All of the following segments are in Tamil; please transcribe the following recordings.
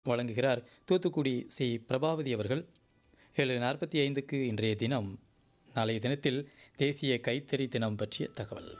வழங்குகிறார் தூத்துக்குடி சி பிரபாவதி அவர்கள் ஏழு நாற்பத்தி ஐந்துக்கு இன்றைய தினம் நாளைய தினத்தில் தேசிய கைத்தறி தினம் பற்றிய தகவல்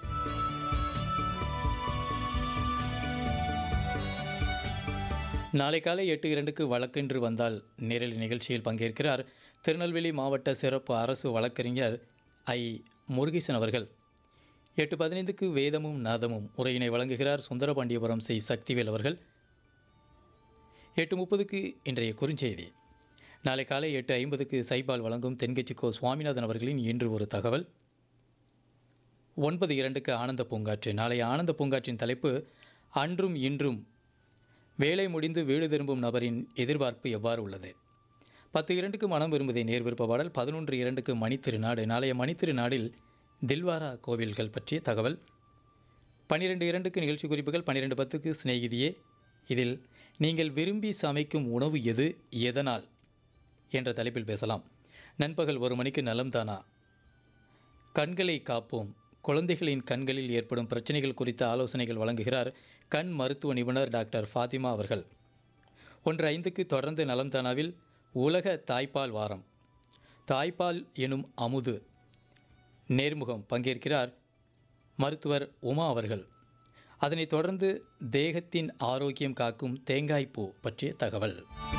நாளை காலை எட்டு இரண்டுக்கு வழக்கென்று வந்தால் நேரலை நிகழ்ச்சியில் பங்கேற்கிறார் திருநெல்வேலி மாவட்ட சிறப்பு அரசு வழக்கறிஞர் ஐ முருகேசன் அவர்கள் எட்டு பதினைந்துக்கு வேதமும் நாதமும் உரையினை வழங்குகிறார் சுந்தரபாண்டியபுரம் சி சக்திவேல் அவர்கள் எட்டு முப்பதுக்கு இன்றைய குறுஞ்செய்தி நாளை காலை எட்டு ஐம்பதுக்கு சைபால் வழங்கும் தென்கட்சி கோ சுவாமிநாதன் அவர்களின் இன்று ஒரு தகவல் ஒன்பது இரண்டுக்கு ஆனந்த பூங்காற்று நாளைய ஆனந்த பூங்காற்றின் தலைப்பு அன்றும் இன்றும் வேலை முடிந்து வீடு திரும்பும் நபரின் எதிர்பார்ப்பு எவ்வாறு உள்ளது பத்து இரண்டுக்கு மனம் விரும்புதை நேர் விருப்ப பாடல் பதினொன்று இரண்டுக்கு மணித்திருநாடு நாளைய மணித்திருநாடில் தில்வாரா கோவில்கள் பற்றிய தகவல் பன்னிரெண்டு இரண்டுக்கு நிகழ்ச்சி குறிப்புகள் பன்னிரெண்டு பத்துக்கு சிநேகிதியே இதில் நீங்கள் விரும்பி சமைக்கும் உணவு எது எதனால் என்ற தலைப்பில் பேசலாம் நண்பகல் ஒரு மணிக்கு நலம் தானா கண்களை காப்போம் குழந்தைகளின் கண்களில் ஏற்படும் பிரச்சனைகள் குறித்த ஆலோசனைகள் வழங்குகிறார் கண் மருத்துவ நிபுணர் டாக்டர் ஃபாத்திமா அவர்கள் ஒன்று ஐந்துக்கு தொடர்ந்து நலம் தானாவில் உலக தாய்ப்பால் வாரம் தாய்ப்பால் எனும் அமுது நேர்முகம் பங்கேற்கிறார் மருத்துவர் உமா அவர்கள் அதனைத் தொடர்ந்து தேகத்தின் ஆரோக்கியம் காக்கும் தேங்காய்ப்பூ பற்றிய தகவல்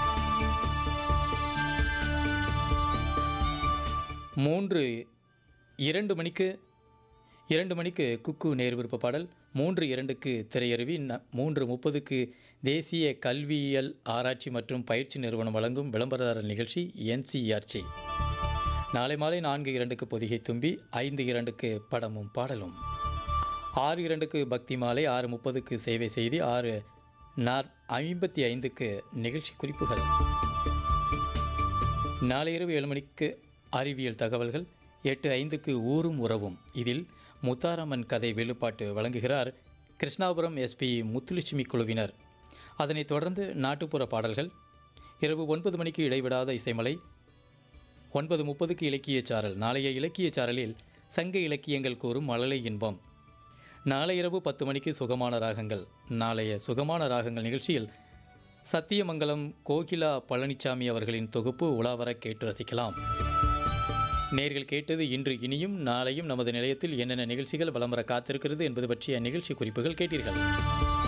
மூன்று இரண்டு மணிக்கு இரண்டு மணிக்கு குக்கு நேர் விருப்ப பாடல் மூன்று இரண்டுக்கு திரையருவி ந- மூன்று முப்பதுக்கு தேசிய கல்வியியல் ஆராய்ச்சி மற்றும் பயிற்சி நிறுவனம் வழங்கும் விளம்பரதாரர் நிகழ்ச்சி என்சிஆர்டி நாளை மாலை நான்கு இரண்டுக்கு பொதிகை தும்பி ஐந்து இரண்டுக்கு படமும் பாடலும் ஆறு இரண்டுக்கு பக்தி மாலை ஆறு முப்பதுக்கு சேவை செய்தி ஆறு நார் ஐம்பத்தி ஐந்துக்கு நிகழ்ச்சி குறிப்புகள் நாளை இரவு ஏழு மணிக்கு அறிவியல் தகவல்கள் எட்டு ஐந்துக்கு ஊரும் உறவும் இதில் முத்தாரம்மன் கதை வெளுப்பாட்டு வழங்குகிறார் கிருஷ்ணாபுரம் எஸ்பி முத்துலட்சுமி குழுவினர் அதனைத் தொடர்ந்து நாட்டுப்புற பாடல்கள் இரவு ஒன்பது மணிக்கு இடைவிடாத இசைமலை ஒன்பது முப்பதுக்கு இலக்கிய சாரல் நாளைய இலக்கிய சாரலில் சங்க இலக்கியங்கள் கூறும் மழலை இன்பம் நாளை இரவு பத்து மணிக்கு சுகமான ராகங்கள் நாளைய சுகமான ராகங்கள் நிகழ்ச்சியில் சத்தியமங்கலம் கோகிலா பழனிசாமி அவர்களின் தொகுப்பு உலாவர கேட்டு ரசிக்கலாம் நேர்கள் கேட்டது இன்று இனியும் நாளையும் நமது நிலையத்தில் என்னென்ன நிகழ்ச்சிகள் வலம் வர காத்திருக்கிறது என்பது பற்றிய நிகழ்ச்சி குறிப்புகள் கேட்டீர்கள்